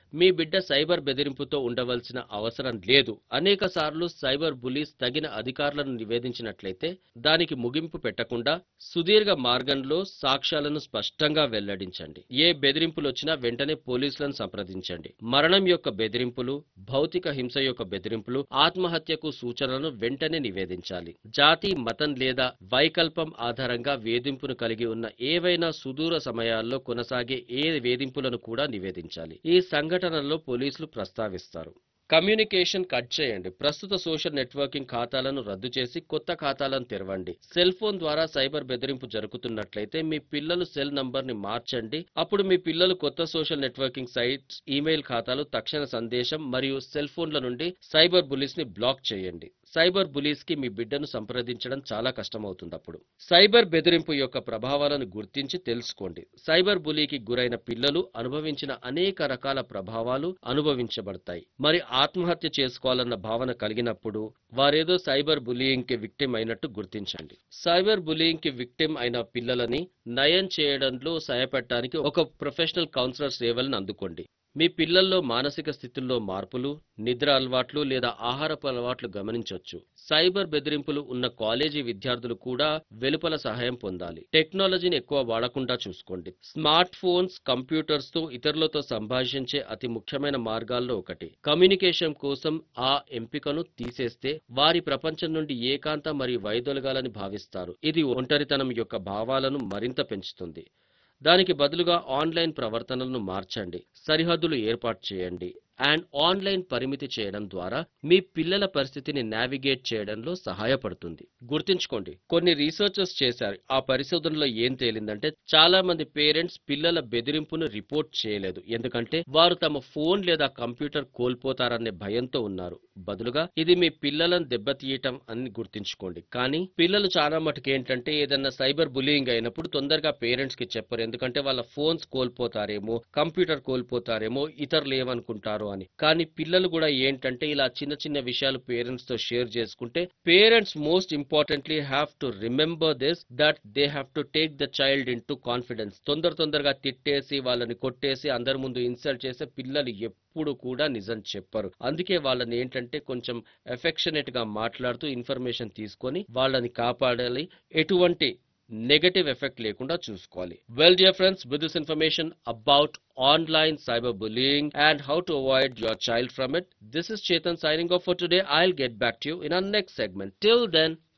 మీ బిడ్డ సైబర్ బెదిరింపుతో ఉండవలసిన అవసరం లేదు అనేక సార్లు సైబర్ బులీస్ తగిన అధికారులను నివేదించినట్లయితే దానికి ముగింపు పెట్టకుండా సుదీర్ఘ మార్గంలో సాక్ష్యాలను స్పష్టంగా వెల్లడించండి ఏ బెదిరింపులు వచ్చినా వెంటనే పోలీసులను సంప్రదించండి మరణం యొక్క బెదిరింపులు భౌతిక హింస యొక్క బెదిరింపులు ఆత్మహత్యకు సూచనలను వెంటనే నివేదించాలి జాతి మతం లేదా వైకల్పం ఆధారంగా వేధింపును కలిగి ఉన్న ఏవైనా సుదూర సమయాల్లో కొనసాగే ఏ వేధింపులను కూడా నివేదించాలి ఈ సంఘటనల్లో పోలీసులు ప్రస్తావిస్తారు కమ్యూనికేషన్ కట్ చేయండి ప్రస్తుత సోషల్ నెట్వర్కింగ్ ఖాతాలను రద్దు చేసి కొత్త ఖాతాలను తెరవండి సెల్ ఫోన్ ద్వారా సైబర్ బెదిరింపు జరుగుతున్నట్లయితే మీ పిల్లలు సెల్ నంబర్ ని మార్చండి అప్పుడు మీ పిల్లలు కొత్త సోషల్ నెట్వర్కింగ్ సైట్స్ ఈమెయిల్ ఖాతాలు తక్షణ సందేశం మరియు సెల్ ఫోన్ల నుండి సైబర్ బులీస్ ని బ్లాక్ చేయండి సైబర్ బులీస్ కి మీ బిడ్డను సంప్రదించడం చాలా కష్టమవుతుంది అప్పుడు సైబర్ బెదిరింపు యొక్క ప్రభావాలను గుర్తించి తెలుసుకోండి సైబర్ బులీకి గురైన పిల్లలు అనుభవించిన అనేక రకాల ప్రభావాలు అనుభవించబడతాయి మరి ఆత్మహత్య చేసుకోవాలన్న భావన కలిగినప్పుడు వారేదో సైబర్ బులీయింగ్ కి విక్టిమ్ అయినట్టు గుర్తించండి సైబర్ బులీయింగ్ కి విక్టిమ్ అయిన పిల్లలని నయం చేయడంలో సహాయపడటానికి ఒక ప్రొఫెషనల్ కౌన్సిలర్ సేవలను అందుకోండి మీ పిల్లల్లో మానసిక స్థితుల్లో మార్పులు నిద్ర అలవాట్లు లేదా ఆహారపు అలవాట్లు గమనించవచ్చు సైబర్ బెదిరింపులు ఉన్న కాలేజీ విద్యార్థులు కూడా వెలుపల సహాయం పొందాలి టెక్నాలజీని ఎక్కువ వాడకుండా చూసుకోండి స్మార్ట్ ఫోన్స్ కంప్యూటర్స్ తో ఇతరులతో సంభాషించే అతి ముఖ్యమైన మార్గాల్లో ఒకటి కమ్యూనికేషన్ కోసం ఆ ఎంపికను తీసేస్తే వారి ప్రపంచం నుండి ఏకాంత మరియు వైదొలగాలని భావిస్తారు ఇది ఒంటరితనం యొక్క భావాలను మరింత పెంచుతుంది దానికి బదులుగా ఆన్లైన్ ప్రవర్తనలను మార్చండి సరిహద్దులు ఏర్పాటు చేయండి అండ్ ఆన్లైన్ పరిమితి చేయడం ద్వారా మీ పిల్లల పరిస్థితిని నావిగేట్ చేయడంలో సహాయపడుతుంది గుర్తుంచుకోండి కొన్ని రీసెర్చర్స్ చేశారు ఆ పరిశోధనలో ఏం తేలిందంటే చాలా మంది పేరెంట్స్ పిల్లల బెదిరింపును రిపోర్ట్ చేయలేదు ఎందుకంటే వారు తమ ఫోన్ లేదా కంప్యూటర్ కోల్పోతారనే భయంతో ఉన్నారు బదులుగా ఇది మీ పిల్లలను దెబ్బతీయటం అని గుర్తుంచుకోండి కానీ పిల్లలు చాలా మటుకు ఏంటంటే ఏదన్నా సైబర్ బులియింగ్ అయినప్పుడు తొందరగా పేరెంట్స్ కి చెప్పరు ఎందుకంటే వాళ్ళ ఫోన్స్ కోల్పోతారేమో కంప్యూటర్ కోల్పోతారేమో ఇతరులు ఏమనుకుంటారో అని కానీ పిల్లలు కూడా ఏంటంటే ఇలా చిన్న చిన్న విషయాలు పేరెంట్స్ తో షేర్ చేసుకుంటే parents most importantly have to remember this that they have to take the child into confidence తొందర తొందరగా తిట్టేసి వాళ్ళని కొట్టేసి అందరి ముందు ఇన్సల్ట్ చేస్తే పిల్లలు ఎప్పుడు కూడా నిజం చెప్పరు అందుకే వాళ్ళని ఏంటంటే కొంచెం ఎఫెక్షనేట్ గా మాట్లాడుతూ ఇన్ఫర్మేషన్ తీసుకొని వాళ్ళని కాపాడాలి ఎటువంటి నెగటివ్ ఎఫెక్ట్ లేకుండా చూసుకోవాలి well dear friends with this information about online cyber bullying and how to avoid your child from it this is Chetan signing off for today I'll get back to you in our next segment till then